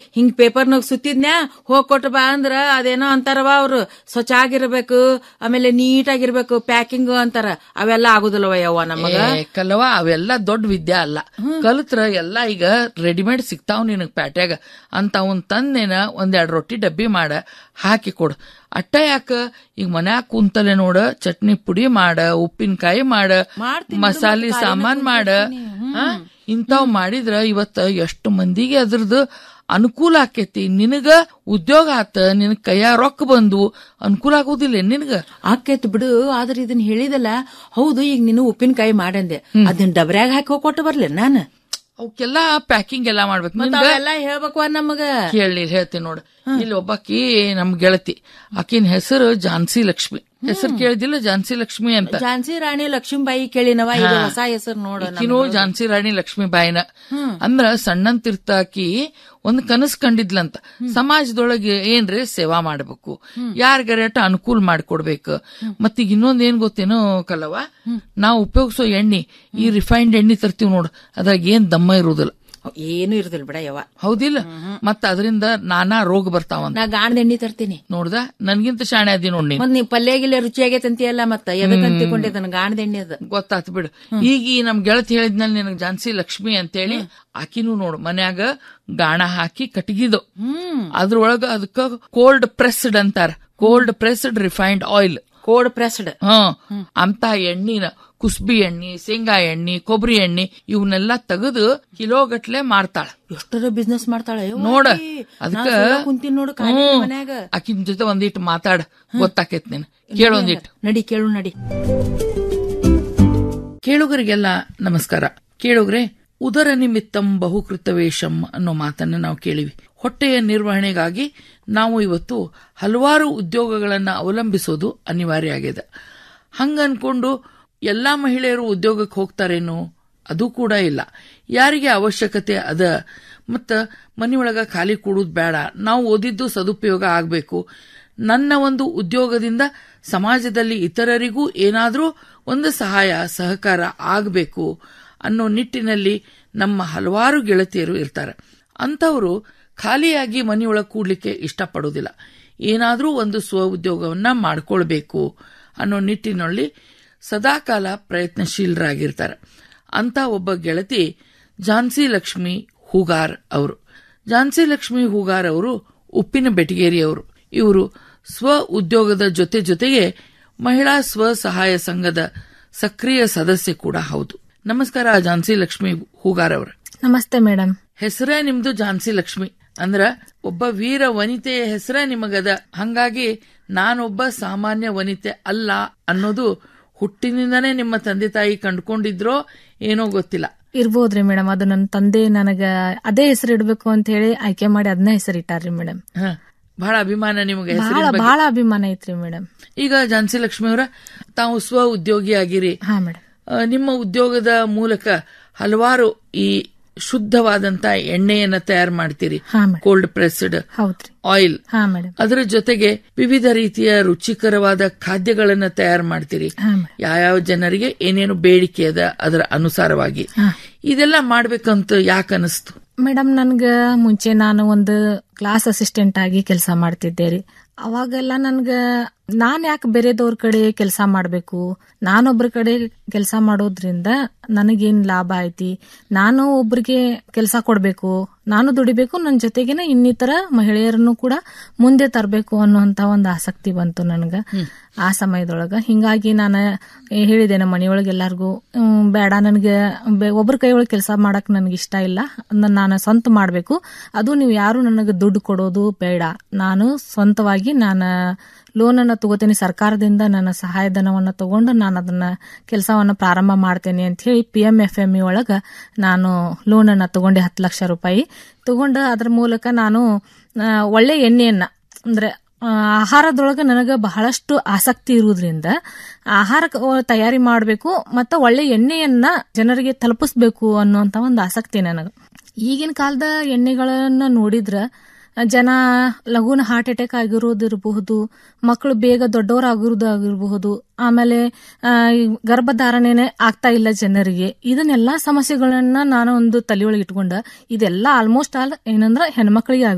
ಹಿಂಗ್ ಪೇಪರ್ನಾಗ ಸುತ್ತಿದ್ನ್ಯಾ ಹೋಗ್ ಕೊಟ್ಟು ಬಾ ಅಂದ್ರ ಅದೇನೋ ಅಂತಾರವ ಅವ್ರು ಸ್ವಚ್ಛ ಆಗಿರ್ಬೇಕು ಆಮೇಲೆ ನೀಟ್ ಆಗಿರ್ಬೇಕು ಪ್ಯಾಕಿಂಗ್ ಅಂತಾರ ಅವೆಲ್ಲ ಆಗುದಿಲ್ಲವ ಯವ್ವ ನಮಗ ಏ, ಕಲವ ಅವೆಲ್ಲ ದೊಡ್ಡ ವಿದ್ಯಾ ಅಲ್ಲ ಕಲ್ತ್ರ ಎಲ್ಲ ಈಗ ರೆಡಿಮೇಡ್ ಸಿಗ್ತಾವ್ ನಿನಗ್ ಪ್ಯಾಟ್ಯಾಗ ಅಂತ ಅವನ್ ತಂದೇನ ಒಂದೆರಡು ರೊಟ್ಟಿ ಡಬ್ಬಿ ಮಾಡ ಹಾಕಿ ಕೊಡು ಅಟ್ಟ ಯಾಕ ಈಗ ಮನ್ಯಾಗ ಕುಂತಲೆ ನೋಡ ಚಟ್ನಿ ಪುಡಿ ಮಾಡ ಉಪ್ಪಿನಕಾಯಿ ಮಾಡ ಮಾಡ್ತೀನಿ ಮಸಾಲೆ ಬಿಡು, ಸಾಮಾನ್ ಕಾಯಿಲೆ ಮಾಡ ಕುಂದಿರ್ತೀನಿ. ಹಾ? ಇಂತಾವ್ ಮಾಡಿದ್ರ ಇವತ್ತ ಎಷ್ಟು ಮಂದಿಗೆ ಅದ್ರದ್ದು ಅನುಕೂಲ ಆಕೇತಿ ನಿನಗ ಉದ್ಯೋಗ ಆತ ನಿನ್ ಕೈಯ ರೊಕ್ಕ ಬಂದು ಅನುಕೂಲ ಆಗೋದಿಲ್ಲ ನಿನಗ ಆಕೇತ್ ಬಿಡು ಆದ್ರ ಇದನ್ ಹೇಳಿದಲ್ಲ ಹೌದು ಈಗ ನೀನು ಉಪ್ಪಿನಕಾಯಿ ಮಾಡಂದೆ ಅದನ್ನ ಡಬ್ರ್ಯಾಗ ಹಾಕಿ ಹೋಗ್ ಕೊಟ್ಟು ಬರ್ಲಿ ನಾನು ಅವಕ್ಕೆಲ್ಲ ಪ್ಯಾಕಿಂಗ್ ಎಲ್ಲ ಮಾಡ್ಬೇಕು ಮತ್ತ ನಿನ್ಗ ಅವೆಲ್ಲ ಹೇಳ್ಬೇಕು ನಮಗ ಕೇಳಿ ಹೇಳ್ತೀನಿ ನೋಡು ಇಲ್ಲಿ ಒಬ್ಬಾಕಿ ನಮ್ ಗೆಳತಿ ಆಕಿನ ಹೆಸರು ಝಾನ್ಸಿ ಲಕ್ಷ್ಮಿ ಹೆಸರು ಕೇಳಿದಿಲ್ಲ ಝಾನ್ಸಿ ಲಕ್ಷ್ಮಿ ಅಂತ ಝಾನ್ಸಿ ರಾಣಿ ಲಕ್ಷ್ಮೀಬಾಯಿ ಕೇಳಿನವ ಇದು ಹೊಸ ಹೆಸರು ನೋಡು ಆಕಿನೂ ಝಾನ್ಸಿ ರಾಣಿ ಲಕ್ಷ್ಮಿ ಬಾಯಿನ ಅಂದ್ರ ಸಣ್ಣಂತಿರ್ತ ಆಕಿ ಒಂದ್ ಕನಸ್ ಕಂಡಿದ್ಲಂತ ಸಮಾಜದೊಳಗೆ ಏನ್ರಿ ಸೇವಾ ಮಾಡ್ಬೇಕು ಯಾರಿಗಾರ ಅನುಕೂಲ ಮಾಡ್ಕೊಡ್ಬೇಕು ಮತ್ತೀಗ ಇನ್ನೊಂದ್ ಏನ್ ಗೊತ್ತೇನೋ ಕಲವ ನಾವು ಉಪಯೋಗಿಸೋ ಎಣ್ಣೆ ಈ ರಿಫೈನ್ಡ್ ಎಣ್ಣೆ ತರ್ತೀವಿ ನೋಡು ಅದ್ರಾಗ ಏನ್ ದಮ್ಮ ಇರುದಿಲ್ಲ ಏನು ಇರುದಿಲ್ಲ ಬಿಡ ಯವ್ವ ಹೌದಿಲ್ಲ ಮತ್ತ ಅದರಿಂದ ನಾನಾ ರೋಗ ಬರ್ತಾವಂತ ನಾ ಗಾಣದ ಎಣ್ಣೆ ತರ್ತೀನಿ ನೋಡ್ದ ನನ್ಗಿಂತ ಶಾಣೆ ಅದಿ ನೋಡಿ ಮತ್ ನೀ ಪಲ್ಯ ಗಿಲ್ಯ ರುಚಿ ಆಗೈತಂತೀಯಲ್ಲ ಮತ್ತ ಎದಕ್ ಅಂತಿಕೊಂಡಿದ್ದಾನ ಗಾಣದ ಎಣ್ಣೆ ಅದ ಗೊತ್ತಾತ್ ಬಿಡು ಈಗ ಈ ನಮ್ ಗೆಳತಿ ಹೇಳಿದ್ನಲ್ಲಿ ನಿನಗ್ ಝಾನ್ಸಿ ಲಕ್ಷ್ಮಿ ಅಂತೇಳಿ ಆಕಿನೂ ನೋಡು ಮನ್ಯಾಗ ಗಾಣ ಹಾಕಿ ಕಟಗಿದು ಹ್ಮ್ ಅದ್ರೊಳಗ ಅದಕ್ಕ ಕೋಲ್ಡ್ ಪ್ರೆಸ್ಡ್ ಅಂತಾರ cold pressed refined oil cold pressed ಹ್ಮ್ ಅಂತ ಎಣ್ಣಿನ ಕುಸ್ಬಿ ಎಣ್ಣಿ ಶೇಂಗಾ ಎಣ್ಣಿ ಕೊಬ್ಬರಿ ಎಣ್ಣಿ ಇವನ್ನೆಲ್ಲ ತೆಗೆದು ಕಿಲೋ ಗಟ್ಲೆ ಮಾರ್ತಾಳ ಎಷ್ಟರ ಬಿಸ್ನೆಸ್ ಮಾಡ್ತಾಳೆ ಯವ್ವ ನೋಡ ಆಕಿ. ನಾ ಅದಕ್ಕ ಸುಳ್ಳ ಕುಂತೀನಿ ನೋಡು ಖಾಲಿ ಹ್ಮ್. ಮನ್ಯಾಗ ಆಕಿನ ಜೊತೆ ಒಂದಿಟ್ಟು ಮಾತಾಡ ಗೊತ್ತಾಕೇತ್ ನೀನ್ ಕೇಳೊಂದಿಟ್ಟು ನಡಿ ಕೇಳು ನಡಿ ಕೇಳುಗರಿಗೆಲ್ಲ ನಮಸ್ಕಾರ ಕೇಳುಗ್ರೆ ಉದರ ನಿಮಿತ್ತಂ ಬಹುಕೃತವೇಶಂ ಅನ್ನೋ ಮಾತನ್ನ ನಾವು ಕೇಳಿವಿ ಹೊಟ್ಟೆಯ ನಿರ್ವಹಣೆಗಾಗಿ ನಾವು ಇವತ್ತು ಹಲವಾರು ಉದ್ಯೋಗಗಳನ್ನ ಅವಲಂಬಿಸೋದು ಅನಿವಾರ್ಯ ಆಗಿದೆ ಹಂಗ ಅನ್ಕೊಂಡು ಎಲ್ಲಾ ಮಹಿಳೆಯರು ಉದ್ಯೋಗಕ್ಕೆ ಹೋಗ್ತಾರೇನೋ ಅದು ಕೂಡ ಇಲ್ಲ ಯಾರಿಗೆ ಅವಶ್ಯಕತೆ ಅದ ಮತ್ತ ಮನೆಯೊಳಗ ಖಾಲಿ ಕೂಡುದು ಬೇಡ ನಾವು ಓದಿದ್ದು ಸದುಪಯೋಗ ಆಗಬೇಕು ನನ್ನ ಒಂದು ಉದ್ಯೋಗದಿಂದ ಸಮಾಜದಲ್ಲಿ ಇತರರಿಗೂ ಏನಾದರೂ ಒಂದು ಸಹಾಯ ಸಹಕಾರ ಆಗಬೇಕು ಅನ್ನೋ ನಿಟ್ಟಿನಲ್ಲಿ ನಮ್ಮ ಹಲವಾರು ಗೆಳತಿಯರು ಇರ್ತಾರೆ ಅಂಥವರು ಖಾಲಿಯಾಗಿ ಮನೆಯೊಳಗೆ ಕೂಡ್ಲಿಕ್ಕೆ ಇಷ್ಟಪಡೋದಿಲ್ಲ ಏನಾದರೂ ಒಂದು ಸ್ವ ಉದ್ಯೋಗವನ್ನ ಮಾಡ್ಕೊಳ್ಬೇಕು ಅನ್ನೋ ನಿಟ್ಟಿನಲ್ಲಿ ಸದಾಕಾಲ ಪ್ರಯತ್ನಶೀಲರಾಗಿರ್ತಾರೆ ಅಂತ ಒಬ್ಬ ಗೆಳತಿ ಝಾನ್ಸಿ ಲಕ್ಷ್ಮಿ ಹೂಗಾರ್ ಅವರು ಝಾನ್ಸಿ ಲಕ್ಷ್ಮಿ ಹೂಗಾರ್ ಅವರು ಉಪ್ಪಿನ ಬೆಟಗೇರಿಯವರು ಇವರು ಸ್ವ ಉದ್ಯೋಗದ ಜೊತೆ ಜೊತೆಗೆ ಮಹಿಳಾ ಸ್ವ ಸಹಾಯ ಸಂಘದ ಸಕ್ರಿಯ ಸದಸ್ಯೆ ಕೂಡ ಹೌದು ನಮಸ್ಕಾರ ಝಾನ್ಸಿ ಲಕ್ಷ್ಮಿ ಹೂಗಾರ್ ಅವರು ನಮಸ್ತೆ ಮೇಡಮ್ ಹೆಸರೇ ನಿಮ್ದು ಝಾನ್ಸಿ ಲಕ್ಷ್ಮಿ ಅಂದ್ರ ಒಬ್ಬ ವೀರ ವನಿತೆಯ ಹೆಸರೇ ನಿಮಗದ ಹಂಗಾಗಿ ನಾನೊಬ್ಬ ಸಾಮಾನ್ಯ ವನಿತೆ ಅಲ್ಲ ಅನ್ನೋದು ಹುಟ್ಟಿನಿಂದನೇ ನಿಮ್ಮ ತಂದೆ ತಾಯಿ ಕಂಡುಕೊಂಡಿದ್ರೋ ಏನೋ ಗೊತ್ತಿಲ್ಲ ಇರ್ಬೋದ್ರಿ ಮೇಡಮ್ ಅದು ನನ್ನ ತಂದೆ ನನಗ ಅದೇ ಹೆಸರು ಇಡ್ಬೇಕು ಅಂತ ಹೇಳಿ ಆಯ್ಕೆ ಮಾಡಿ ಅದನ್ನ ಹೆಸರು ಇಟ್ಟಾರ್ರಿ ಮೇಡಮ್ ಹ, ಬಹಳ ಅಭಿಮಾನ ನಿಮಗೆ ಬಹಳ ಹೆಸರಿನ ಬಗ್ಗೆ ಬಹಳ ಅಭಿಮಾನ ಐತ್ರಿ ಮೇಡಮ್ ಈಗ ಝಾನ್ಸಿ ಲಕ್ಷ್ಮಿ ಅವರ ತಾವು ಸ್ವ ಉದ್ಯೋಗಿ ಆಗಿರಿ ಹಾ ಮೇಡಮ್ ಆ, ನಿಮ್ಮ ಉದ್ಯೋಗದ ಮೂಲಕ ಹಲವಾರು ಈ ಶುದ್ಧವಾದಂತ ಎಣ್ಣೆಯನ್ನ ತಯಾರು ಮಾಡ್ತೀರಿ ಹಾ ಮೇಡಮ್ ಕೋಲ್ಡ್ ಪ್ರೆಸ್ಡ್ ಹೌದ್ರಿ ಆಯಿಲ್ ಹಾ ಮೇಡಮ್ ಅದರ ಜೊತೆಗೆ ವಿವಿಧ ರೀತಿಯ ರುಚಿಕರವಾದ ಖಾದ್ಯಗಳನ್ನ ತಯಾರು ಮಾಡ್ತೀರಿ ಹಾ ಮೇಡಮ್ ಯಾವ್ಯಾವ ಜನರಿಗೆ ಏನೇನು ಬೇಡಿಕೆ ಅದ ಅದರ ಅನುಸಾರವಾಗಿ ಹಾ ಇದೆಲ್ಲ ಮಾಡ್ಬೇಕಂತ ಯಾಕೆ ಅನಿಸ್ತು ಮೇಡಮ್ ನನ್ಗ ಮುಂಚೆ ನಾನು ಒಂದು ಕ್ಲಾಸ್ ಅಸಿಸ್ಟೆಂಟ್ ಆಗಿ ಕೆಲಸ ಮಾಡ್ತಿದ್ದೆ ರೀ ಅವಾಗೆಲ್ಲ ನನ್ಗ ನಾನ್ ಯಾಕೆ ಬೇರೆದವ್ರ ಕಡೆ ಕೆಲಸ ಮಾಡ್ಬೇಕು ನಾನೊಬ್ರ ಕಡೆ ಕೆಲಸ ಮಾಡೋದ್ರಿಂದ ನನಗೇನ್ ಲಾಭ ಐತಿ ನಾನು ಒಬ್ರಿಗೆ ಕೆಲಸ ಕೊಡ್ಬೇಕು ನಾನು ದುಡಿಬೇಕು ನನ್ನ ಜೊತೆಗೇನೆ ಇನ್ನಿತರ ಮಹಿಳೆಯರನ್ನು ಕೂಡ ಮುಂದೆ ತರಬೇಕು ಅನ್ನುವಂತ ಒಂದು ಆಸಕ್ತಿ ಬಂತು ನನಗ ಆ ಸಮಯದೊಳಗ ಹಿಂಗಾಗಿ ನಾನು ಹೇಳಿದೆ ನಮ್ಮ ಮನೆಯೊಳಗೆ ಎಲ್ಲಾರ್ಗು ಹ್ಮ್, ಬೇಡ ನನಗೆ ಒಬ್ರ ಕೈಯೊಳಗೆ ಕೆಲಸ ಮಾಡಕ್ ನನಗೆ ಇಷ್ಟ ಇಲ್ಲ ಅದನ್ನ ನಾನು ಸ್ವಂತ ಮಾಡಬೇಕು ಅದು ನೀವು ಯಾರು ನನಗೆ ದುಡ್ಡು ಕೊಡೋದು ಬೇಡ ನಾನು ಸ್ವಂತವಾಗಿ ನಾನು ಲೋನನ್ನು ತಗೋತೀನಿ ಸರ್ಕಾರದಿಂದ ನನ್ನ ಸಹಾಯಧನವನ್ನು ತಗೊಂಡು ನಾನು ಅದನ್ನ ಕೆಲಸವನ್ನು ಪ್ರಾರಂಭ ಮಾಡ್ತೇನೆ ಅಂತ ಹೇಳಿ P M F M E ಒಳಗ ನಾನು ಲೋನನ್ನು ತಗೊಂಡೆ ಹತ್ತು ಲಕ್ಷ ರೂಪಾಯಿ ತಗೊಂಡು ಅದ್ರ ಮೂಲಕ ನಾನು ಆ, ಒಳ್ಳೆ ಎಣ್ಣೆಯನ್ನ ಅಂದ್ರೆ ಆ, ಆಹಾರದೊಳಗೆ ನನಗೆ ಬಹಳಷ್ಟು ಆಸಕ್ತಿ ಇರುವುದರಿಂದ ಆಹಾರ ಕ- ತಯಾರಿ ಮಾಡಬೇಕು ಮತ್ತು ಒಳ್ಳೆ ಎಣ್ಣೆಯನ್ನ ಜನರಿಗೆ ತಲುಪಿಸ್ಬೇಕು ಅನ್ನುವಂತ ಒಂದು ಆಸಕ್ತಿ ನನಗೆ ಈಗಿನ ಕಾಲದ ಎಣ್ಣೆಗಳನ್ನ ನೋಡಿದ್ರ ಜನ ಲಘುನ ಹಾರ್ಟ್ ಅಟ್ಯಾಕ್ ಆಗಿರೋದಿರಬಹುದು ಮಕ್ಕಳು ಬೇಗ ದೊಡ್ಡವರಾಗಿರೋದು ಆಗಿರಬಹುದು ಆಮೇಲೆ ಆ, ಈ ಗರ್ಭಧಾರಣೆನೆ ಆಗ್ತಾ ಇಲ್ಲ ಜನರಿಗೆ ಇದನ್ನೆಲ್ಲಾ ಸಮಸ್ಯೆಗಳನ್ನ ನಾನು ಒಂದು ತಲೆಯೊಳಗೆ ಇಟ್ಕೊಂಡ ಇದೆಲ್ಲ ಆಲ್ಮೋಸ್ಟ್ ಆಲ್ ಏನಂದ್ರ ಹೆಣ್ಮಕ್ಳಿಗೆ